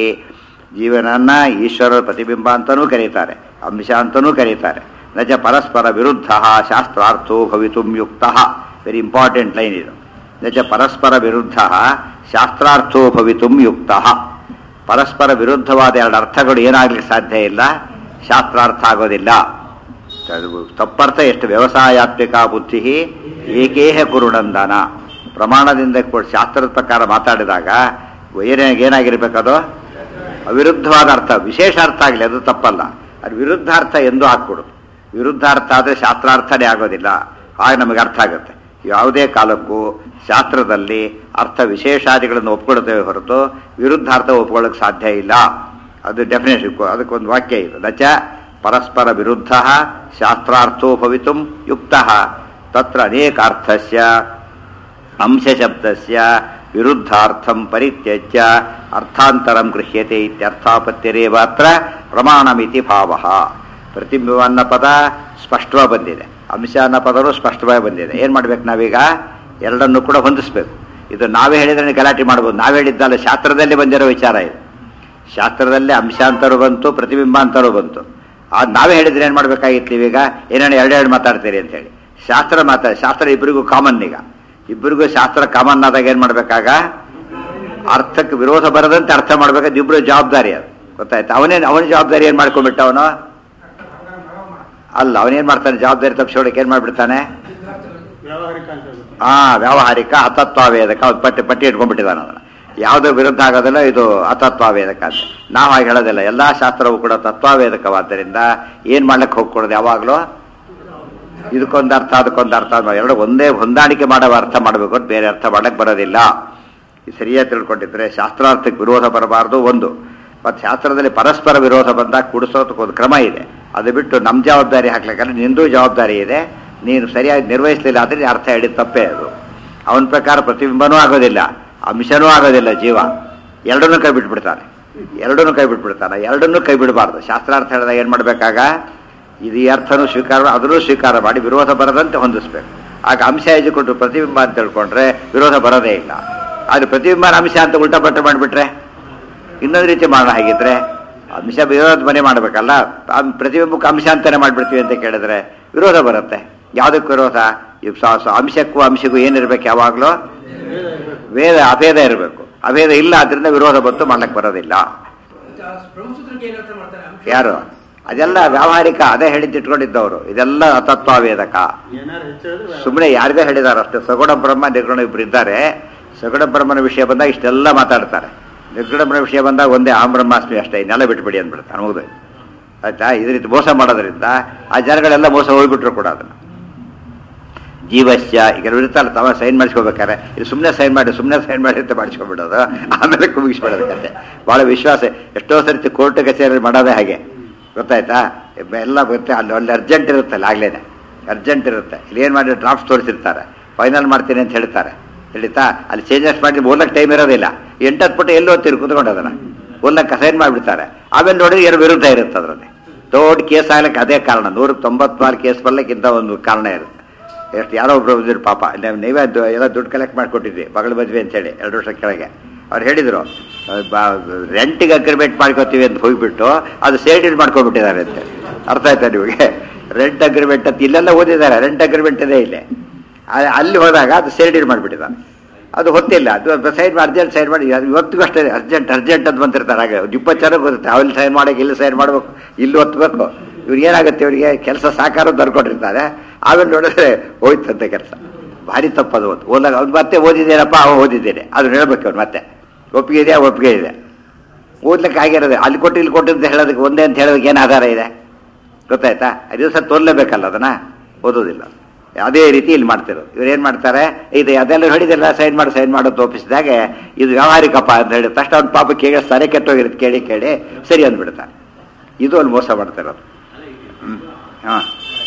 ಜೀವನನ್ನ ಈಶ್ವರ ಪ್ರತಿಬಿಂಬ ಅಂತನೂ ಕರೀತಾರೆ ಅಂಶ ಅಂತನೂ ಕರೀತಾರೆ ನಜ ಪರಸ್ಪರ ವಿರುದ್ಧ ಶಾಸ್ತ್ರಾರ್ಥೋ ಭವಿತುಂ ಯುಕ್ತ ವೆರಿ ಇಂಪಾರ್ಟೆಂಟ್ ಲೈನ್ ಇದು ನಜ ಪರಸ್ಪರ ವಿರುದ್ಧ ಶಾಸ್ತ್ರಾರ್ಥೋ ಭವಿತುಂ ಯುಕ್ತ ಪರಸ್ಪರ ವಿರುದ್ಧವಾದ ಎರಡು ಅರ್ಥಗಳು ಏನಾಗ್ಲಿಕ್ಕೆ ಸಾಧ್ಯ ಇಲ್ಲ ಶಾಸ್ತ್ರಾರ್ಥ ಆಗೋದಿಲ್ಲ ಅದು ತಪ್ಪರ್ಥ ಎಷ್ಟು ವ್ಯವಸಾಯಾತ್ಮಿಕ ಬುದ್ಧಿ ಏಕೇಹ ಕುರುಣಂದನ ಪ್ರಮಾಣದಿಂದ ಕೊಡ್- ಶಾಸ್ತ್ರದ ಪ್ರಕಾರ ಮಾತಾಡಿದಾಗ ಏನೇ ಏನಾಗಿರ್ಬೇಕದು ಅವಿರುದ್ಧವಾದ ಅರ್ಥ ವಿಶೇಷ ಅರ್ಥ ಆಗಲಿ ಅದು ತಪ್ಪಲ್ಲ ಅದು ವಿರುದ್ಧ ಅರ್ಥ ಎಂದು ಹಾಕ್ಕೊಡು ವಿರುದ್ಧಾರ್ಥ ಆದರೆ ಶಾಸ್ತ್ರಾರ್ಥನೇ ಆಗೋದಿಲ್ಲ ಆಗ ನಮಗೆ ಅರ್ಥ ಆಗುತ್ತೆ ಯಾವುದೇ ಕಾಲಕ್ಕೂ ಶಾಸ್ತ್ರದಲ್ಲಿ ಅರ್ಥ ವಿಶೇಷಾದಿಗಳನ್ನು ಒಪ್ಕೊಳ್ತೇವೆ ಹೊರತು ವಿರುದ್ಧಾರ್ಥ ಒಪ್ಕೊಳ್ಳೋಕೆ ಸಾಧ್ಯ ಇಲ್ಲ ಅದು ಡೆಫಿನೇಷನ್ ಅದಕ್ಕೊಂದು ವಾಕ್ಯ ಇದೆ ನಚ ಪರಸ್ಪರ ವಿರುದ್ಧ ಶಾಸ್ತ್ರಾರ್ಥೋ ಭವಿತು ಯುಕ್ತ ತತ್ರ ಅನೇಕಾರ್ಥಸ್ಯ ಅಂಶಶಬ್ದಸ್ಯ ವಿರುದ್ಧಾರ್ಥಂ ಪರಿತ್ಯಜ್ಯ ಅರ್ಥಾಂತರಂ ಗೃಹ್ಯತೆ ಇತ್ಯರ್ಥಾಪತ್ಯರೇವ ಅತ್ರ ಪ್ರಮಾಣಮಿತಿ ಭಾವ ಪ್ರತಿಬಿಂಬ ಅನ್ನೋ ಪದ ಸ್ಪಷ್ಟವಾಗಿ ಬಂದಿದೆ ಅಂಶ ಅನ್ನೋ ಪದವು ಸ್ಪಷ್ಟವಾಗಿ ಬಂದಿದೆ ಏನು ಮಾಡ್ಬೇಕು ನಾವೀಗ ಎರಡನ್ನು ಕೂಡ ಹೊಂದಿಸ್ಬೇಕು ಇದು ನಾವೇ ಹೇಳಿದ್ರೆ ಗಲಾಟೆ ಮಾಡ್ಬೋದು ನಾವೇ ಹೇಳಿದ್ದಲ್ಲ ಶಾಸ್ತ್ರದಲ್ಲಿ ಬಂದಿರೋ ವಿಚಾರ ಇದು ಶಾಸ್ತ್ರದಲ್ಲೇ ಅಂಶಾಂತರೂ ಬಂತು ಪ್ರತಿಬಿಂಬಾಂತರೂ ಬಂತು ಅದು ನಾವೇ ಹೇಳಿದ್ರೆ ಏನು ಮಾಡ್ಬೇಕಾಗಿತ್ತು ನೀವೀಗ ಏನೇನು ಎರಡೆರಡು ಮಾತಾಡ್ತೀರಿ ಅಂತೇಳಿ ಶಾಸ್ತ್ರ ಮಾತಾ ಶಾಸ್ತ್ರ ಇಬ್ಬರಿಗೂ ಕಾಮನ್ ಈಗ ಇಬ್ಬರಿಗೂ ಶಾಸ್ತ್ರ ಕಾಮನ್ ಆದಾಗ ಏನು ಮಾಡ್ಬೇಕಾಗ ಅರ್ಥಕ್ಕೆ ವಿರೋಧ ಬರದಂತೆ ಅರ್ಥ ಮಾಡ್ಬೇಕಾದ್ರೆ ಇಬ್ಬರು ಜವಾಬ್ದಾರಿ ಅದು ಗೊತ್ತಾಯ್ತು ಅವನೇನು ಅವನ ಜವಾಬ್ದಾರಿ ಏನು ಮಾಡ್ಕೊಂಡ್ಬಿಟ್ಟ ಅವನು ಅಲ್ಲ ಅವನೇನು ಮಾಡ್ತಾನೆ ಜವಾಬ್ದಾರಿ ತಪ್ಪಿಸೋಳಕ್ಕೆ ಏನು ಮಾಡ್ಬಿಡ್ತಾನೆ ವ್ಯಾವಹಾರಿಕ ಅಂತ ಹೇಳ್ಬಿಟ್ಟು. ಆ ವ್ಯಾವಹಾರಿಕ ಅತತ್ವಾವೇದಕ ಅವ್ನು ಪಟ್ಟಿ ಪಟ್ಟಿ ಇಟ್ಕೊಂಡ್ಬಿಟ್ಟಿದ್ದಾನೆ ಅದನ್ನು ಯಾವುದೋ ವಿರುದ್ಧ ಆಗೋದಿಲ್ಲ ಇದು ಅತತ್ವಾವೇದಕ ಅಂತ ನಾವು ಹಾಗೆ ಹೇಳೋದಿಲ್ಲ ಎಲ್ಲ ಶಾಸ್ತ್ರವು ಕೂಡ ತತ್ವಾವೇದಕವಾದ್ದರಿಂದ ಏನು ಮಾಡ್ಲಿಕ್ಕೆ ಹೋಗ್ಕೊಡೋದು ಯಾವಾಗಲೂ ಇದಕ್ಕೊಂದು ಅರ್ಥ ಅದಕ್ಕೊಂದು ಅರ್ಥ ಅನ್ನೋ ಎರಡು ಒಂದೇ ಹೊಂದಾಣಿಕೆ ಮಾಡೋ ಅರ್ಥ ಮಾಡಬೇಕು ಅಂತ ಬೇರೆ ಅರ್ಥ ಮಾಡಕ್ಕೆ ಬರೋದಿಲ್ಲ ಇದು ಸರಿಯಾಗಿ ತಿಳ್ಕೊಂಡಿದ್ರೆ ಶಾಸ್ತ್ರಾರ್ಥಕ್ಕೆ ವಿರೋಧ ಬರಬಾರ್ದು ಒಂದು ಮತ್ತು ಶಾಸ್ತ್ರದಲ್ಲಿ ಪರಸ್ಪರ ವಿರೋಧ ಬಂದಾಗ ಕೂಡಿಸೋದಕ್ಕೆ ಒಂದು ಕ್ರಮ ಇದೆ ಅದು ಬಿಟ್ಟು ನಮ್ಮ ಜವಾಬ್ದಾರಿ ಹಾಕ್ಲಿಕ್ಕಂದ್ರೆ ನಿಂದು ಜವಾಬ್ದಾರಿ ಇದೆ ನೀನು ಸರಿಯಾಗಿ ನಿರ್ವಹಿಸಲಿಲ್ಲ ಆದರೆ ನೀನು ಅರ್ಥ ಹೇಳಿದ ತಪ್ಪೇ ಅದು ಅವನ ಪ್ರಕಾರ ಪ್ರತಿಬಿಂಬನೂ ಆಗೋದಿಲ್ಲ ಅಂಶನೂ ಆಗೋದಿಲ್ಲ ಜೀವ ಎರಡನ್ನೂ ಕೈ ಬಿಟ್ಬಿಡ್ತಾನೆ ಎರಡನ್ನೂ ಕೈ ಬಿಟ್ಬಿಡ್ತಾನೆ ಎರಡನ್ನೂ ಕೈ ಬಿಡಬಾರ್ದು ಶಾಸ್ತ್ರಾರ್ಥ ಹೇಳಿದಾಗ ಏನು ಮಾಡಬೇಕಾಗ ಇದು ಈ ಅರ್ಥನೂ ಸ್ವೀಕಾರ ಅದನ್ನೂ ಸ್ವೀಕಾರ ಮಾಡಿ ವಿರೋಧ ಬರದಂತೆ ಹೊಂದಿಸ್ಬೇಕು ಆಗ ಅಂಶ ಹೆಜ್ಜಿಕೊಂಡು ಪ್ರತಿಬಿಂಬ ಅಂತ ತಿಳ್ಕೊಂಡ್ರೆ ವಿರೋಧ ಬರೋದೇ ಇಲ್ಲ ಆದರೆ ಪ್ರತಿಬಿಂಬನ ಅಂಶ ಅಂತ ಉಲ್ಟಾ ಪಟ್ಟ ಮಾಡಿಬಿಟ್ರೆ ಇನ್ನೊಂದು ರೀತಿ ಮಾಡೋಣ ಹಾಗಿದ್ರೆ ಅಂಶ ವಿರೋಧ ಮನೆ ಮಾಡಬೇಕಲ್ಲ ಆ ಪ್ರತಿಬಿಂಬಕ್ಕೆ ಅಂಶ ಅಂತಾನೆ ಮಾಡಿಬಿಡ್ತೀವಿ ಅಂತ ಕೇಳಿದ್ರೆ ವಿರೋಧ ಬರುತ್ತೆ ಯಾವುದಕ್ಕೆ ವಿರೋಧ ಈ ಸ- ಸ- ಅಂಶಕ್ಕೂ ಅಂಶಕ್ಕೂ ಏನಿರ್ಬೇಕು ಯಾವಾಗಲೂ ವೇದ ಇರ್ಬೇಕು. ವೇದ ಅಭೇದ ಇರಬೇಕು ಅಭೇದ ಇಲ್ಲ ಅದರಿಂದ ವಿರೋಧ ಬಂತು ಮಾಡ್ಲಿಕ್ಕೆ ಬರೋದಿಲ್ಲ ಬ್ರಹ್ಮಸೂತ್ರಕ್ಕೆ ಏನರ್ಥ ಮಾಡ್ತಾರೆ ಅಂಶ- ಯಾರು ಅದೆಲ್ಲ ವ್ಯಾವಹಾರಿಕ ಅದೇ ಹೇಳಿದ್ದು ಇಟ್ಕೊಂಡಿದ್ದವರು ಇದೆಲ್ಲ ಅತತ್ವಾವೇದಕ ಏನಾರು ಹೆಚ್ಚು ಹೇಳಿದ್ರೆ ವ್ಯಾವಹಾರಿಕ. ಸುಮ್ಮನೆ ಯಾರಿಗೋ ಹೇಳಿದಾರೆ ಅಷ್ಟೇ ಸಗುಣ ಬ್ರಹ್ಮ ನಿರ್ಗುಣ ಇಬ್ರು ಇದ್ದಾರೆ ಸಗುಣ ಬ್ರಹ್ಮನ ವಿಷಯ ಬಂದಾಗ ಇಷ್ಟೆಲ್ಲ ಮಾತಾಡ್ತಾರೆ ನಿರ್ಗುಣ ಬ್ರಹ್ಮ ವಿಷಯ ಬಂದಾಗ ಒಂದೇ ಆಮ್ ಬ್ರಹ್ಮಾಸ್ಮಿ ಅಷ್ಟೇ ಇನ್ನೆಲ್ಲ ಬಿಟ್ಬಿಡಿ ಅಂದ್ಬಿಡ್ತಾರೆ ಮುಗಿದು ಆಯ್ತಾ ಇದೇ ರೀತಿ ಮೋಸ ಮಾಡೋದ್ರಿಂದ ಆ ಜನಗಳೆಲ್ಲ ಮೋಸ ಹೋಗ್ಬಿಟ್ರು ಕೂಡ ಅದನ್ನು ಜೀವಸ್ಯ ಈಗ ಇರ್ತಾರಲ್ಲ ತವ ಸೈನ್ ಮಾಡಿಸ್ಕೋಬೇಕಾರೆ ಇದು ಸುಮ್ಮನೆ ಸೈನ್ ಮಾಡಿ ಸುಮ್ಮನೆ ಸೈನ್ ಮಾಡಿ ಅಂತ ಮಾಡಿಸ್ಕೊಂಡ್ಬಿಡೋದು ಆಮೇಲೆ ಮುಗಿಸ್ಬಿಡೋದು ಕತೆ ಭಾಳ ವಿಶ್ವಾಸ ಎಷ್ಟೋ ಸರ್ತಿ ಕೋರ್ಟ್ ಕಚೇರಿ ಮಾಡೋದೇ ಹಾಗೆ ಗೊತ್ತಾಯ್ತಾ ಎಲ್ಲ ಗೊತ್ತೆ ಅಲ್ಲಿ ಅಲ್ಲಿ ಅರ್ಜೆಂಟ್ ಇರುತ್ತಲ್ಲ ಆಗ್ಲೇನೆ ಅರ್ಜೆಂಟ್ ಇರುತ್ತೆ ಇಲ್ಲಿ ಏನು ಮಾಡಿ ಡ್ರಾಫ್ಟ್ ತೋರಿಸಿರ್ತಾರೆ ಫೈನಲ್ ಮಾಡ್ತೀನಿ ಅಂತ ಹೇಳ್ತಾರೆ ತಿಳಿತಾ ಅಲ್ಲಿ ಚೇಂಜಸ್ ಮಾಡಿ ಓದಕ್ಕೆ ಟೈಮ್ ಇರೋದಿಲ್ಲ ಎಂಟತ್ತು ಪುಟ ಎಲ್ಲಿ ಓದ್ತೀರಿ ಕುತ್ಕೊಂಡು ಅದನ್ನು ಓದಕ್ಕೆ ಸೈನ್ ಮಾಡಿಬಿಡ್ತಾರೆ ಆಮೇಲೆ ನೋಡಿದ್ರೆ ಎರಡು ವಿರುದ್ಧ ಇರುತ್ತೆ ಅದರಲ್ಲಿ ದೊಡ್ಡ ಕೇಸ್ ಆಗ್ಲಿಕ್ಕೆ ಅದೇ ಕಾರಣ ನೂರ ತೊಂಬತ್ನಾಲ್ಕು ಕೇಸ್ ಬರ್ಲಿಕ್ಕಿಂತ ಒಂದು ಕಾರಣ ಇರುತ್ತೆ ಎಷ್ಟು ಯಾರೋ ಒಬ್ರು ಬಂದಿದ್ರು ಪಾಪ ನೀವು ನೀವೇ ದು- ಎಲ್ಲ ದುಡ್ಡು ಕಲೆಕ್ಟ್ ಮಾಡಿಕೊಟ್ಟಿದ್ರಿ ಬಗಳ ಮದ್ವೆ ಅಂತೇಳಿ ಎರಡು ವರ್ಷ ಕೆಳಗೆ ಅವ್ರು ಹೇಳಿದರು ರೆಂಟಿಗೆ ಅಗ್ರಿಮೆಂಟ್ ಮಾಡ್ಕೋತೀವಿ ಅಂತ ಹೋಗ್ಬಿಟ್ಟು ಅದು ಸೇಲ್ಡ್ ಮಾಡ್ಕೊಂಡ್ಬಿಟ್ಟಿದ್ದಾರೆ ಅಂತ ಅರ್ಥ ಆಯ್ತಾ ನಿಮಗೆ ರೆಂಟ್ ಅಗ್ರಿಮೆಂಟ್ ಅಂತ ಇಲ್ಲೆಲ್ಲ ಓದಿದ್ದಾರೆ ರೆಂಟ್ ಅಗ್ರಿಮೆಂಟ್ ಇದೆ ಇಲ್ಲಿ ಆ- ಅಲ್ಲಿ ಹೋದಾಗ ಅದು ಸೇಲ್ಡ್ ಮಾಡಿಬಿಟ್ಟಿದ್ದಾನೆ ಅದು ಹೊತ್ತಿಲ್ಲ ಅದು ಸೈನ್ ಮಾಡಿ ಅರ್ಜೆಂಟ್ ಸೈನ್ ಮಾಡಿ ಅದು ಇವತ್ತಿಗೂ ಅಷ್ಟೇ ಅರ್ಜೆಂಟ್ ಅರ್ಜೆಂಟ್ ಅಂತ ಬಂತಿರ್ತಾರೆ ಹಾಗೆ ಒಂದು ಇಪ್ಪತ್ತು ಜನ ಗೊತ್ತೆ ಅಲ್ಲಿ ಸೈನ್ ಮಾಡಕ್ಕೆ ಇಲ್ಲಿ ಸೈನ್ ಮಾಡಬೇಕು ಇಲ್ಲಿ ಒತ್ತಬೇಕು ಇವ್ರಿಗೆ ಏನಾಗುತ್ತೆ ಇವರಿಗೆ ಕೆಲಸ ಸಾಕಾರ ಬರ್ಕೊಂಡಿರ್ತಾರೆ ಆಮೇಲೆ ನೋಡಿದ್ರೆ ಹೋಯ್ತಂತೆ ಕೆಲಸ ಭಾರಿ ತಪ್ಪದು ಓದ್ ಓದಾಗ ಅವ್ನು ಮತ್ತೆ ಓದಿದ್ದೇನಪ್ಪ ಅವ ಓದಿದ್ದೇನೆ ಅದು ಹೇಳ್ಬೇಕು ಅವ್ನು ಮತ್ತೆ ಒಪ್ಪಿಗೆ ಇದೆಯಾ ಒಪ್ಪಿಗೆ ಇದೆ ಓದ್ಲಿಕ್ಕೆ ಆಗಿರೋದು ಅಲ್ಲಿ ಕೊಟ್ಟು ಇಲ್ಲಿ ಕೊಟ್ಟು ಅಂತ ಹೇಳೋದಕ್ಕೆ ಒಂದೇ ಅಂತ ಹೇಳೋದಕ್ಕೆ ಏನು ಆಧಾರ ಇದೆ ಗೊತ್ತಾಯ್ತಾ ಅದು ದಿವಸ ತೋರ್ಲೇಬೇಕಲ್ಲ ಅದನ್ನ ಓದೋದಿಲ್ಲ ಅದೇ ರೀತಿ ಇಲ್ಲಿ ಮಾಡ್ತಿರೋದು ಇವ್ರು ಏನು ಮಾಡ್ತಾರೆ ಇದು ಅದೆಲ್ಲ ಹೇಳಿದಿಲ್ಲ ಸೈನ್ ಮಾಡಿ ಸೈನ್ ಮಾಡೋದು ಒಪ್ಪಿಸಿದಾಗ ಇದು ವ್ಯಾವಹಾರಿಕಪ್ಪ ಅಂತ ಹೇಳಿ ತಕ್ಷಣ ಅವ್ನ ಪಾಪ ಕೇಳಿಸ್ತಾರೆ ಕೆಟ್ಟೋಗಿರುತ್ತೆ ಕೇಳಿ ಕೇಳಿ ಸರಿ ಅಂದ್ಬಿಡ್ತಾರೆ ಇದು ಅಲ್ಲಿ ಮೋಸ ಮಾಡ್ತಿರೋದು ಹ್ಮ್ ಹಾಂ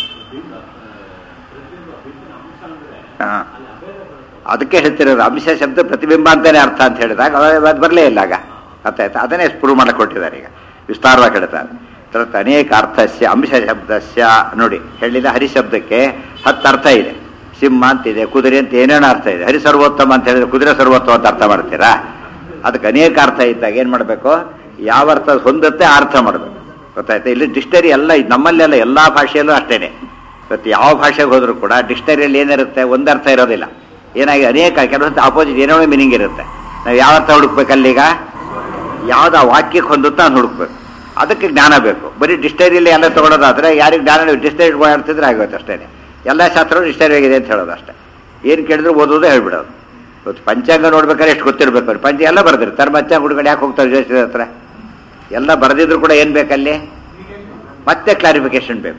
ಹಾಂ ಅದಕ್ಕೆ ಹೇಳ್ತಿರೋದು ಅಂಶ ಶಬ್ದ ಪ್ರತಿಬಿಂಬ ಅಂತಾನೆ ಅರ್ಥ ಅಂತ ಹೇಳಿದಾಗ ಅದು ಬರಲೇ ಇಲ್ಲ ಆಗ ಅರ್ಥ ಆಯ್ತಾ ಅದನ್ನೇ ಪ್ರೂವ್ ಮಾಡಕ್ಕೆ ಕೊಟ್ಟಿದ್ದಾರೆ ಈಗ ವಿಸ್ತಾರವಾಗಿ ಹೇಳ್ತಾರೆ ತರತ್ ಅನೇಕ ಅರ್ಥಸ್ಯ ಅಂಶ ಶಬ್ದಸ್ಯ ನೋಡಿ ಹೇಳಿದ ಹರಿಶಬ್ದಕ್ಕೆ ಹತ್ತು ಅರ್ಥ ಇದೆ ಸಿಂಹ ಅಂತಿದೆ ಕುದುರೆ ಅಂತ ಏನೇನೋ ಅರ್ಥ ಇದೆ ಹರಿ ಸರ್ವೋತ್ತಮ ಅಂತ ಹೇಳಿದ್ರೆ ಕುದುರೆ ಸರ್ವೋತ್ತಮ ಅಂತ ಅರ್ಥ ಮಾಡ್ತೀರಾ ಅದಕ್ಕೆ ಅನೇಕ ಅರ್ಥ ಇದ್ದಾಗ ಏನು ಮಾಡಬೇಕು ಯಾವ ಅರ್ಥ ಹೊಂದುತ್ತೆ ಆ ಅರ್ಥ ಮಾಡಬೇಕು ಗೊತ್ತಾಯ್ತಾ ಇಲ್ಲಿ ಡಿಕ್ಷನರಿ ಎಲ್ಲ ನಮ್ಮಲ್ಲೆಲ್ಲ ಎಲ್ಲ ಭಾಷೆಯಲ್ಲೂ ಅಷ್ಟೇನೆ ಇವತ್ತು ಯಾವ ಭಾಷೆಗೆ ಹೋದರೂ ಕೂಡ ಡಿಕ್ಷನರಿಯಲ್ಲಿ ಏನಿರುತ್ತೆ ಒಂದು ಅರ್ಥ ಇರೋದಿಲ್ಲ ಏನಾಗಿ ಅನೇಕ ಕೆಲವೊಂದು ಆಪೋಸಿಟ್ ಏನೋ ಮೀನಿಂಗ್ ಇರುತ್ತೆ ನಾವು ಯಾವ ಅರ್ಥ ಹುಡುಕ್ಬೇಕಲ್ಲೀಗ ಯಾವ್ದು ಆ ವಾಕ್ಯಕ್ಕೆ ಹೊಂದುತ್ತೋ ಅದು ಹುಡುಕ್ಬೇಕು ಅದಕ್ಕೆ ಜ್ಞಾನ ಬೇಕು ಬರೀ ಡಿಕ್ಷನರಿಯಲ್ಲಿ ಎಲ್ಲ ತೊಗೊಳೋದಾದ್ರೆ ಯಾರಿಗೆ ಜ್ಞಾನ ಡಿಕ್ಷನರಿ ಓಡಾಡ್ತಿದ್ರೆ ಆಗುತ್ತೆ ಅಷ್ಟೇ ಎಲ್ಲ ಶಾಸ್ತ್ರವು ಡಿಕ್ಷನರಿ ಆಗಿದೆ ಅಂತ ಹೇಳೋದು ಅಷ್ಟೇ ಏನು ಕೇಳಿದ್ರು ಓದೋದು ಹೇಳ್ಬಿಡೋದು ಇವತ್ತು ಪಂಚಾಂಗ ನೋಡ್ಬೇಕಾದ್ರೆ ಎಷ್ಟು ಗೊತ್ತಿರ್ಬೇಕು ಅವ್ರು ಪಂಚ ಎಲ್ಲ ಬರ್ದಿರ್ತಾರೆ ಪಂಚಾಂಗ ಹುಡುಗಡೆ ಯಾಕೆ ಹೋಗ್ತಾರೆ ಜೋಶಿ ಹತ್ರ ಎಲ್ಲ ಬರೆದಿದ್ರು ಕೂಡ ಏನು ಬೇಕಲ್ಲಿ ಮತ್ತೆ ಕ್ಲಾರಿಫಿಕೇಶನ್ ಬೇಕು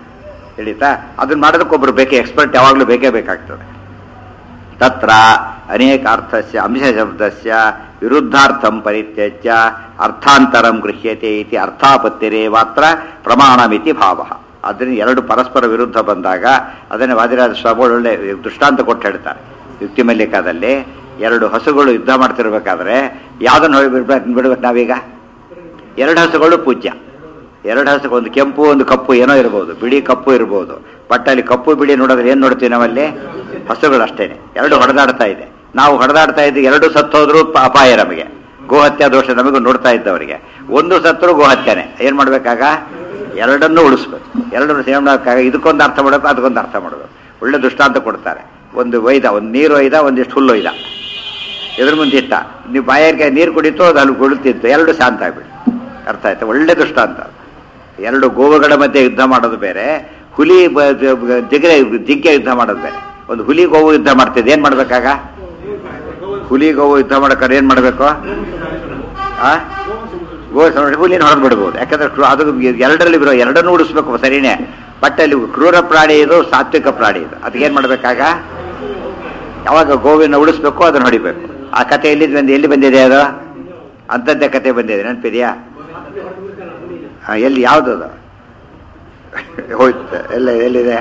ತಿಳಿತಾ ಅದನ್ನ ಮಾಡೋದಕ್ಕೆ ಒಬ್ರು ಬೇಕೇ ಎಕ್ಸ್ಪರ್ಟ್ ಯಾವಾಗಲೂ ಬೇಕೇ ಬೇಕಾಗ್ತದೆ ತತ್ರ ಅನೇಕ ಅರ್ಥಸ್ಯ ಅಂಶ ಶಬ್ದಸ್ಯ ವಿರುದ್ಧಾರ್ಥಂ ಪರಿತ್ಯಜ್ಯ ಅರ್ಥಾಂತರಂ ಗೃಹ್ಯತೆ ಇತಿ ಅರ್ಥಾಪತ್ತಿರೇ ಮಾತ್ರ ಪ್ರಮಾಣಮಿತಿ ಭಾವ ಅದರಿಂದ ಎರಡು ಪರಸ್ಪರ ವಿರುದ್ಧ ಬಂದಾಗ ಅದನ್ನು ವಾದಿರಾಜ ಸ್ವಾಮಿಗಳು ಒಳ್ಳೆ ದೃಷ್ಟಾಂತ ಕೊಟ್ಟು ಹೇಳ್ತಾರೆ ಯುಕ್ತಿ ಮಲ್ಲಿಕಾದಲ್ಲಿ ಎರಡು ಹಸುಗಳು ಯುದ್ಧ ಮಾಡ್ತಿರ್ಬೇಕಾದ್ರೆ ಯಾವ್ದನ್ನು ಹೊಳಿ ಬಿಡ್ಬೇಕು ಬಿಡ್ಬೇಕು ನಾವೀಗ ಎರಡು ಹಸುಗಳು ಪೂಜ್ಯ ಎರಡು ಹಸು ಒಂದು ಕೆಂಪು ಒಂದು ಕಪ್ಪು ಏನೋ ಇರ್ಬೋದು ಬಿಳಿ ಕಪ್ಪು ಇರ್ಬೋದು ಬಟ್ ಅಲ್ಲಿ ಕಪ್ಪು ಬಿಳಿ ನೋಡಿದ್ರೆ ಏನು ನೋಡ್ತೀವಿ ನಾವಲ್ಲಿ ಹಸುಗಳು ಅಷ್ಟೇನೆ ಎರಡು ಹೊಡೆದಾಡ್ತಾ ಇದೆ ನಾವು ಹೊಡೆದಾಡ್ತಾ ಇದ್ದು ಎರಡು ಸತ್ತೋದ್ರು ಪ- ಅಪಾಯ ನಮಗೆ ಗೋಹತ್ಯಾ ದೋಷ ನಮಗೂ ನೋಡ್ತಾ ಇದ್ದವರಿಗೆ ಒಂದು ಸತ್ತರು ಗೋಹತ್ಯೆನೆ ಏನ್ ಮಾಡ್ಬೇಕಾಗ ಎರಡನ್ನೂ ಉಳಿಸ್ಬೇಕು ಎರಡನ್ನು ಸೇವ್ ಮಾಡೋಕ್ಕಾಗ ಇದಕ್ಕೊಂದು ಅರ್ಥ ಮಾಡಬೇಕು ಅದಕ್ಕೊಂದು ಅರ್ಥ ಮಾಡಬೇಕು ಒಳ್ಳೆ ದೃಷ್ಟಾಂತ ಕೊಡ್ತಾರೆ ಒಂದು ಒಯ್ದ ಒಂದು ನೀರು ಒಯ್ದ ಒಂದಿಷ್ಟು ಹುಲ್ಲು ಒಯ್ದ ಎದುರು ಮುಂದೆ ಇಟ್ಟ ನೀವು ಬಾಯಾರಿಕೆ ನೀರು ಕುಡಿತು ಅದು ಅಲ್ಲಿ ಕುಳಿತಿತ್ತು ಎರಡು ಶಾಂತ ಆಗ್ಬಿಡಿ ಅರ್ಥ ಆಯ್ತಾ ಒಳ್ಳೆ ದೃಷ್ಟಾಂತ ಅದು. ಎರಡು ಗೋವುಗಳ ಮಧ್ಯೆ ಯುದ್ಧ ಮಾಡೋದು ಬೇರೆ ಹುಲಿ ಬ- ಬ- ಜಿಗ್ಗೆ ಜಿಗ್ಗೆ ಯುದ್ಧ ಮಾಡೋದು ಬೇರೆ ಒಂದು ಹುಲಿ ಗೋವು ಯುದ್ಧ ಮಾಡ್ತಿದ್ದೆ ಏನ್ ಮಾಡ್ಬೇಕಾಗ ಹುಲಿ ಗೋವು ಯುದ್ಧ ಮಾಡಬೇಕಾದ್ರೆ ಏನ್ ಮಾಡ್ಬೇಕು ಆ ಗೋ ಸಂರಕ್ಷಣೆ ಹುಲಿನ ಹೊಡೆದು ಬಿಡ್ಬೋದು ಯಾಕಂದ್ರೆ ಕ್ರೂ- ಅದು ಎರಡರಲ್ಲಿ ಬರೋ ಎರಡನ್ನೂ ಉಡಿಸ್ಬೇಕು ಸರಿನೇ ಬಟ್ ಅಲ್ಲಿ ಕ್ರೂರ ಪ್ರಾಣಿ ಇದು ಸಾತ್ವಿಕ ಪ್ರಾಣಿ ಇದು ಅದಕ್ಕೆ ಏನ್ ಮಾಡ್ಬೇಕಾಗ ಯಾವಾಗ ಗೋವಿನ ಉಳಿಸ್ಬೇಕು ಅದನ್ನ ಹೊಡಿಬೇಕು ಆ ಕತೆ ಎಲ್ಲಿ ಬಂದು ಎಲ್ಲಿ ಬಂದಿದೆ ಅದು ಅಂಥದ್ದೇ ಕತೆ ಬಂದಿದೆ ನೆನಪಿದೆಯಾ ಹಾ, ಎಲ್ಲಿ ಯಾವ್ದು ಅದು ಹೋಯ್ತು ಎಲ್ಲ ಎಲ್ಲಿದೆ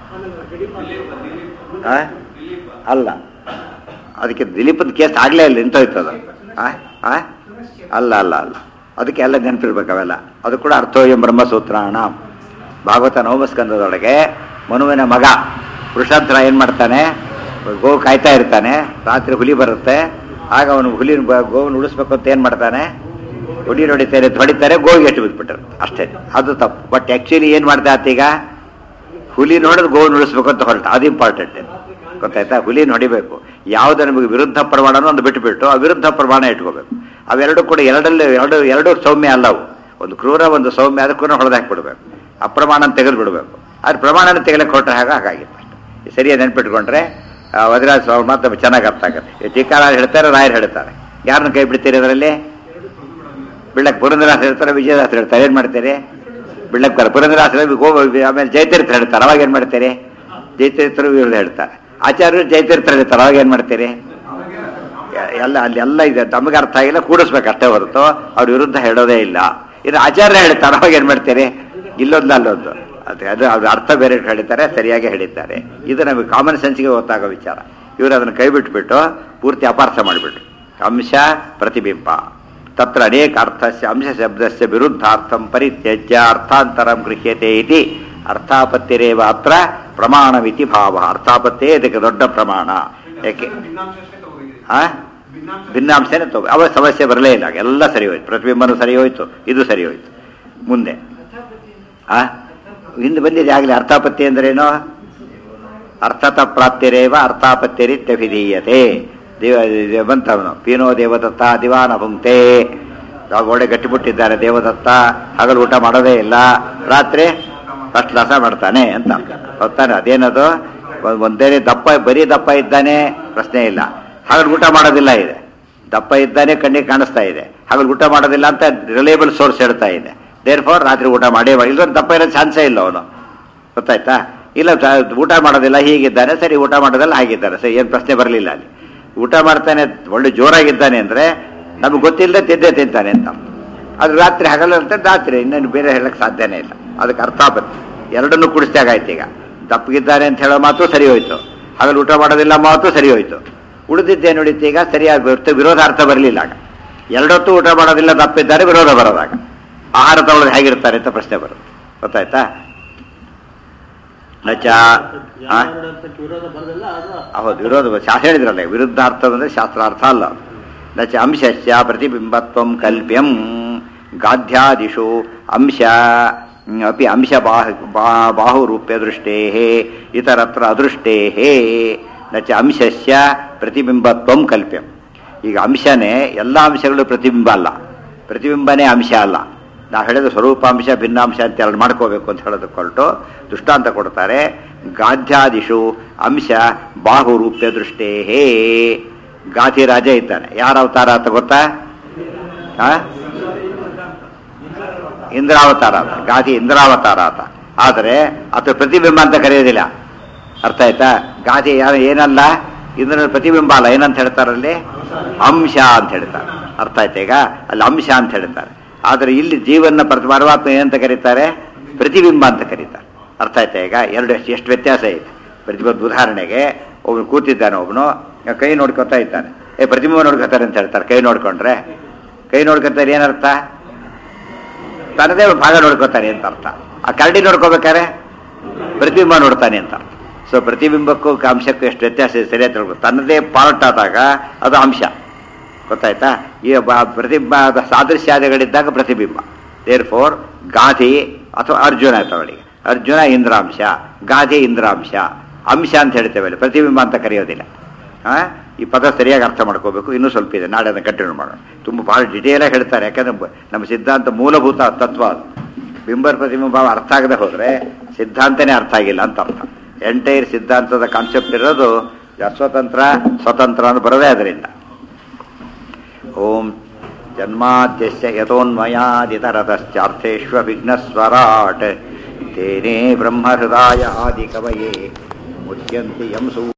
ಆ? ಅಲ್ಲ ಅದಕ್ಕೆ ದಿಲೀಪದ ಕೇಸ್ ಆಗ್ಲೇ ಇಲ್ಲ ನಿಂತೋಯ್ತು ಅದು ಆ? ಆ? ಅಲ್ಲ ಅಲ್ಲ ಅಲ್ಲ ಅದಕ್ಕೆ ಎಲ್ಲ ನೆನಪಿರ್ಬೇಕು ಅವೆಲ್ಲ ಅದು ಕೂಡ ಅರ್ಥೋಯಂ ಬ್ರಹ್ಮಸೂತ್ರಾಣ ಭಾಗವತ ನವಮಸ್ಕಂದದೊಳಗೆ ಮನುವಿನ ಮಗ ವೃಷಾಂತರ ಏನ್ ಮಾಡ್ತಾನೆ ಗೋ ಕಾಯ್ತಾ ಇರ್ತಾನೆ ರಾತ್ರಿ ಹುಲಿ ಬರುತ್ತೆ ಆಗ ಅವನು ಹುಲಿ ಗೋವನ್ನು ಉಳಿಸ್ಬೇಕು ಅಂತ ಏನ್ ಮಾಡ್ತಾನೆ ಹುಡಿ ಹೊಡಿತಾರೆ ಹೊಡಿತಾರೆ ಗೋವಿಗೆ ಎಟ್ಟು ಬಿದ್ಬಿಟ್ರು ಅಷ್ಟೇ ಅದು ತಪ್ಪು ಬಟ್ ಆಕ್ಚುಲಿ ಏನ್ ಮಾಡ್ತಾ ಆತೀಗ ಹುಲಿ ನೋಡಿದ್ರೆ ಗೋವನ್ನು ಉಳಿಸ್ಬೇಕು ಅಂತ ಹೊರಟ ಅದು ಇಂಪಾರ್ಟೆಂಟ್ ಗೊತ್ತಾಯ್ತಾ ಹುಲಿನ ಹೊಡಿಬೇಕು ಯಾವ್ದು ನಮಗೆ ವಿರುದ್ಧ ಪ್ರಮಾಣನೋ ಒಂದು ಬಿಟ್ಟುಬಿಟ್ಟು ಆ ವಿರುದ್ಧ ಪ್ರಮಾಣ ಇಟ್ಕೋಬೇಕು ಅವೆರಡು ಕೂಡ ಎರಡಲ್ಲಿ ಎರಡು ಎರಡು ಸೌಮ್ಯ ಅಲ್ಲವು ಒಂದು ಕ್ರೂರ ಒಂದು ಸೌಮ್ಯ ಅದಕ್ಕೂ ಹೊಡೆದು ಹಾಕ್ಬಿಡ್ಬೇಕು ಅಪ್ರಮಾಣ ತೆಗೆದು ಬಿಡಬೇಕು ಆದ್ರೆ ಪ್ರಮಾಣನ ತೆಗಲಕ್ಕೆ ಹೊರಟ ಹಾಗೆ ಹಾಗಾಗಿತ್ತು ಅಷ್ಟೇ ಸರಿಯಾಗಿ ನೆನ್ಪಿಟ್ಕೊಂಡ್ರೆ ಆ, ವಜ್ರಾಜ ಸ್ವಾಮಿ ಮಾತು ಚೆನ್ನಾಗಿ ಅರ್ಥ ಆಗುತ್ತೆ ಟೀಕಾರ ಹೇಳ್ತಾರೆ ರಾಯರು ಹೇಳ್ತಾರೆ ಯಾರನ್ನ ಕೈ ಬಿಡ್ತೀರಿ ಅದರಲ್ಲಿ ಬಿಳ್ಳಕ್ ಪುರಂದರಾಸ ಹೇಳ್ತಾರೆ ವಿಜಯದಾಸ ಹೇಳ್ತಾರೆ ಏನ್ ಮಾಡ್ತೀರಿ ಬಿಳ್ಳಕ್ ಬರ ಪುರಂದರಾಸ ಗೋ ಆಮೇಲೆ ಜಯತೀರ್ಥ ಹೇಳ್ತಾರೆ ಅವಾಗ ಏನ್ ಮಾಡ್ತೀರಿ ಜಯತೀರ್ಥರು ವಿರುದ್ಧ ಹೇಳ್ತಾರೆ ಆಚಾರ್ಯರು ಜಯತೀರ್ಥ ಹೇಳ್ತಾರೆ ಅವಾಗ ಏನ್ ಮಾಡ್ತೀರಿ ಎ- ಎಲ್ಲ ಅಲ್ಲಿ ಎಲ್ಲ ಇದೆ ತಮಗೆ ಅರ್ಥ ಆಗಿಲ್ಲ ಕೂಡಿಸ್ಬೇಕು ಅಷ್ಟೇ ಹೊರತು ಅವ್ರ ವಿರುದ್ಧ ಹೇಳೋದೇ ಇಲ್ಲ ಇನ್ನು ಆಚಾರ್ಯ ಹೇಳ್ತಾರೆ ಅವಾಗ ಏನ್ ಮಾಡ್ತೀರಿ ಇಲ್ಲೊಂದು ಅಲ್ಲೊಂದು ಅದು ಅದು ಅದು ಅರ್ಥ ಬೇರೆ ಹೇಳಿದ್ದಾರೆ ಸರಿಯಾಗಿ ಹೇಳಿದ್ದಾರೆ ಇದು ನಮಗೆ ಕಾಮನ್ ಸೆನ್ಸ್ಗೆ ಗೊತ್ತಾಗೋ ವಿಚಾರ ಇವರು ಅದನ್ನು ಕೈ ಬಿಟ್ಬಿಟ್ಟು ಪೂರ್ತಿ ಅಪಾರ್ಥ ಮಾಡಿಬಿಟ್ರು ಅಂಶ ಪ್ರತಿಬಿಂಬ ತತ್ರ ಅನೇಕ ಅರ್ಥಸ್ಯ ಅಂಶ ಶಬ್ದಸ್ಯ ವಿರುದ್ಧಾರ್ಥಂ ಪರಿತ್ಯಜ್ಯ ಅರ್ಥಾಂತರಂ ಗೃಹ್ಯತೆ ಇತಿ ಅರ್ಥಾಪತ್ತಿರೇವ ಅತ್ರ ಪ್ರಮಾಣವಿತಿ ಭಾವ ಅರ್ಥಾಪತ್ತೇ ಇದಕ್ಕೆ ದೊಡ್ಡ ಪ್ರಮಾಣ ಯಾಕೆ ಆ ಭಿನ್ನಾಂಶನೇ ತಗೋ ಅವ ಸಮಸ್ಯೆ ಬರಲೇ ಇಲ್ಲ ಎಲ್ಲ ಸರಿ ಹೋಯ್ತು ಪ್ರತಿಬಿಂಬನೂ ಸರಿ ಹೋಯ್ತು ಇದು ಸರಿ ಹೋಯ್ತು ಮುಂದೆ ಆ ಹಿಂದೆ ಬಂದಿದೆ ಆಗಲಿ ಅರ್ಥಾಪತ್ತಿ ಅಂದ್ರೇನು ಅರ್ಥತ ಪ್ರಾಪ್ತಿರೇವ ಅರ್ಥಾಪತ್ತಿರಿತ್ಯಭಿಧೀಯತೆ ದೇವ ದೇವ- ಬಂತವನು ಪೀನೋ ದೇವದತ್ತ ದಿವಾನ ಭುಂಕ್ತೆ ನಾವು ಒಳ್ಳೆ ಗಟ್ಟಿಬಿಟ್ಟಿದ್ದಾರೆ ದೇವದತ್ತ ಹಗಲು ಊಟ ಮಾಡೋದೇ ಇಲ್ಲ ರಾತ್ರಿ ಫಸ್ಟ್ ಕ್ಲಾಸ ಮಾಡ್ತಾನೆ ಅಂತ ಗೊತ್ತಾನೆ ಅದೇನದು ಒಂದ್- ಒಂದೇ ದಪ್ಪ ಬರೀ ದಪ್ಪ ಇದ್ದಾನೆ ಪ್ರಶ್ನೆ ಇಲ್ಲ ಹಗಲು ಊಟ ಮಾಡೋದಿಲ್ಲ ಇದೆ ದಪ್ಪ ಇದ್ದಾನೆ ಕಣ್ಣಿಗೆ ಕಾಣಿಸ್ತಾ ಇದೆ ಹಗಲು ಊಟ ಮಾಡೋದಿಲ್ಲ ಅಂತ ರಿಲೇಬಲ್ ಸೋರ್ಸ್ ಹೇಳ್ತಾ ಇದೆ ದೇರ್ ಫಾರ್ ರಾತ್ರಿ ಊಟ ಮಾಡೇ ಮಾಡಿ ಇಲ್ಲ ದಪ್ಪ ಇರೋ ಚಾನ್ಸೇ ಇಲ್ಲ ಅವನು ಗೊತ್ತಾಯ್ತಾ ಇಲ್ಲ ಸ- ಊಟ ಮಾಡೋದಿಲ್ಲ ಹೀಗಿದ್ದಾನೆ ಸರಿ ಊಟ ಮಾಡೋದಿಲ್ಲ ಹಾಗಿದ್ದಾನೆ ಸರಿ ಏನು ಪ್ರಶ್ನೆ ಬರಲಿಲ್ಲ ಅಲ್ಲಿ ಊಟ ಮಾಡ್ತಾನೆ ಒಳ್ಳೆ ಜೋರಾಗಿದ್ದಾನೆ ಅಂದ್ರೆ ನಮ್ಗೆ ಗೊತ್ತಿಲ್ಲದೆ ತಿದ್ದೆ ತಿಂತಾನೆ ಅಂತ ಅದು ರಾತ್ರಿ ಹಗಲು ಅಂತ ರಾತ್ರಿ ಇನ್ನೇನು ಬೇರೆ ಹೇಳಕ್ ಸಾಧ್ಯನೇ ಇಲ್ಲ ಅದಕ್ಕೆ ಅರ್ಥ ಬರುತ್ತೆ ಎರಡನ್ನೂ ಕುಡಿಸ್ದಾಗಾಯ್ತು ಈಗ ದಪ್ಪಗಿದ್ದಾನೆ ಅಂತ ಹೇಳೋ ಮಾತು ಸರಿ ಹೋಯ್ತು ಹಗಲು ಊಟ ಮಾಡೋದಿಲ್ಲ ಮಾತು ಸರಿ ಹೋಯ್ತು ಉಳಿದಿದ್ದೇನು ಉಳಿತು ಈಗ ಸರಿಯಾಗಿ ಬರುತ್ತೆ ವಿರೋಧಾರ್ಥ ಬರಲಿಲ್ಲ ಆಗ ಎರಡೊತ್ತು ಊಟ ಮಾಡೋದಿಲ್ಲ ದಪ್ಪಿದ್ದಾರೆ ವಿರೋಧ ಬರೋದಾಗ ಆಹಾರ ತಗೊಳ್ಳೋದು ಹೇಗಿರ್ತಾರೆ ಅಂತ ಪ್ರಶ್ನೆ ಬರುತ್ತೆ ಗೊತ್ತಾಯ್ತಾ ನಚ ಆ? ಅರ್ಥಕ್ಕೆ ವಿರೋಧ ಬರೋದಿಲ್ಲ ಅದು ಹೌದು ವಿರೋಧ ಶಾಸ್ತ್ರ ಹೇಳಿದ್ರಲ್ಲ ವಿರುದ್ಧಾರ್ಥ ಅಂದ್ರೆ ಶಾಸ್ತ್ರಾರ್ಥ ಅಲ್ಲ ನಚ ಅಂಶಸ್ಯ ಪ್ರತಿಬಿಂಬತ್ವಂ ಕಲ್ಪ್ಯಂ ಗಾಧ್ಯಾದಿಷು ಅಂಶ ಮ್, ಅಪಿ ಅಂಶ ಬಾಹು ಬಾ- ಬಾಹುರೂಪ್ಯ ದೃಷ್ಟೇ ಇತರತ್ರ ಅದೃಷ್ಟೇ ನಚ ಅಂಶಸ್ಯ ಪ್ರತಿಬಿಂಬತ್ವಂ ಕಲ್ಪ್ಯಂ ಈಗ ಅಂಶನೇ ಎಲ್ಲ ಅಂಶಗಳು ಪ್ರತಿಬಿಂಬ ಅಲ್ಲ ಪ್ರತಿಬಿಂಬನೇ ಅಂಶ ಅಲ್ಲ ನಾವು ಹೇಳಿದ ಸ್ವರೂಪಾಂಶ ಭಿನ್ನಾಂಶ ಅಂತ ಎರಡು ಮಾಡ್ಕೋಬೇಕು ಅಂತ ಹೇಳೋದಕ್ಕೆ ಹೊರಟು ದೃಷ್ಟಾಂತ ಕೊಡ್ತಾರೆ ಗಾಧ್ಯಾದಿಷು ಅಂಶ ಬಾಹುರೂಪ್ಯ ದೃಷ್ಟೇ ಗಾಧಿ ರಾಜ ಇದ್ದಾನೆ ಯಾರ ಅವತಾರ ಅಂತ ಗೊತ್ತಾ ಆ? ಇಂದ್ರಾವತಾರ ಆತ ಗಾಧಿ ಇಂದ್ರಾವತಾರ ಆತ ಆದರೆ ಅಥವಾ ಪ್ರತಿಬಿಂಬ ಅಂತ ಕರೆಯೋದಿಲ್ಲ ಅರ್ಥ ಆಯ್ತಾ ಗಾದೆ ಯಾರು ಏನಲ್ಲ ಇದನ್ನ ಪ್ರತಿಬಿಂಬ ಅಲ್ಲ ಏನಂತ ಹೇಳ್ತಾರಲ್ಲಿ ಅಂಶ ಅಂತ ಹೇಳ್ತಾರೆ ಅರ್ಥ ಆಯ್ತಾ ಈಗ ಅಲ್ಲಿ ಅಂಶ ಅಂತ ಹೇಳ್ತಾರೆ ಆದರೆ ಇಲ್ಲಿ ಜೀವನ ಪ್ರತಿ ಪರಮಾತ್ಮ ಏನಂತ ಕರೀತಾರೆ ಪ್ರತಿಬಿಂಬ ಅಂತ ಕರೀತಾರೆ ಅರ್ಥ ಆಯ್ತಾ ಈಗ ಎರಡು ಎಷ್ಟು ಎಷ್ಟು ವ್ಯತ್ಯಾಸ ಐತೆ ಪ್ರತಿಯೊಂದು ಉದಾಹರಣೆಗೆ ಒಬ್ನು ಕೂತಿದ್ದಾನೆ ಒಬ್ಬನು ಕೈ ನೋಡ್ಕೊತಾ ಇದ್ದಾನೆ ಏ ಪ್ರತಿಬಿಂಬ ನೋಡ್ಕೊತಾರೆ ಅಂತ ಹೇಳ್ತಾರೆ ಕೈ ನೋಡ್ಕೊಂಡ್ರೆ ಕೈ ನೋಡ್ಕೊತಾರೆ ಏನರ್ಥ ತನ್ನದೇ ಒಂದು ಭಾಗ ನೋಡ್ಕೊತಾನೆ ಅಂತ ಅರ್ಥ ಆ ಕರಡಿ ನೋಡ್ಕೋಬೇಕಾರೆ ಪ್ರತಿಬಿಂಬ ನೋಡ್ತಾನೆ ಅಂತ ಅರ್ಥ ಸೊ ಪ್ರತಿಬಿಂಬಕ್ಕೂ ಅಂಶಕ್ಕೂ ಎಷ್ಟು ವ್ಯತ್ಯಾಸ ಇದೆ ಸರಿಯಾಗಿ ತಿಳ್ಕೊ ತನ್ನದೇ ಪಾರ್ಟ್ ಆದಾಗ ಅದು ಅಂಶ ಗೊತ್ತಾಯ್ತಾ ಈ ಬ- ಪ್ರತಿಬಿಂಬ ಸಾದೃಶ್ಯಾದಿಗಳಿದ್ದಾಗ ಪ್ರತಿಬಿಂಬ ದೇರ್ ಫೋರ್ ಗಾಧಿ ಅಥವಾ ಅರ್ಜುನ ಆಯ್ತು ಅವಳಿಗೆ ಅರ್ಜುನ ಇಂದ್ರಾಂಶ ಗಾಧಿ ಇಂದ್ರಾಂಶ ಅಂಶ ಅಂತ ಹೇಳ್ತೇವೆ ಅಲ್ಲಿ ಪ್ರತಿಬಿಂಬ ಅಂತ ಕರೆಯೋದಿಲ್ಲ ಆ? ಈ ಪದ ಸರಿಯಾಗಿ ಅರ್ಥ ಮಾಡ್ಕೋಬೇಕು ಇನ್ನೂ ಸ್ವಲ್ಪ ಇದೆ ನಾಳೆ ಅದನ್ನು ಕಂಟಿನ್ಯೂ ಮಾಡೋಣ ತುಂಬ ಭಾಳ ಡಿಟೇಲಾಗಿ ಹೇಳ್ತಾರೆ ಯಾಕಂದ್ರೆ ಬ- ನಮ್ಮ ಸಿದ್ಧಾಂತ ಮೂಲಭೂತ ತತ್ವ ಅದು ಬಿಂಬರ್ ಪ್ರತಿಬಿಂಬ ಅರ್ಥ ಆಗದೆ ಹೋದರೆ ಸಿದ್ಧಾಂತನೇ ಅರ್ಥ ಆಗಿಲ್ಲ ಅಂತ ಅರ್ಥ ಎಂಟೈರ್ ಸಿದ್ಧಾಂತದ ಕಾನ್ಸೆಪ್ಟ್ ಇರೋದು ಸ್ವತಂತ್ರ ಸ್ವತಂತ್ರ ಅಂತ ಬರೋದೇ ಅದರಿಂದ ಓಂ ಜನ್ಮಾದ್ಯಸ್ಯ ಯಥೋನ್ಮಯಾದಿತರತಶ್ಚಾರ್ಥೇಶ್ವ ವಿಘ್ನಸ್ವರಾಟ್ ತೇನೇ ಬ್ರಹ್ಮಹೃದಾಯ ಆದಿಕವಯೇ ಮುಚ್ಯಂತಿ ಯಂ ಸೂ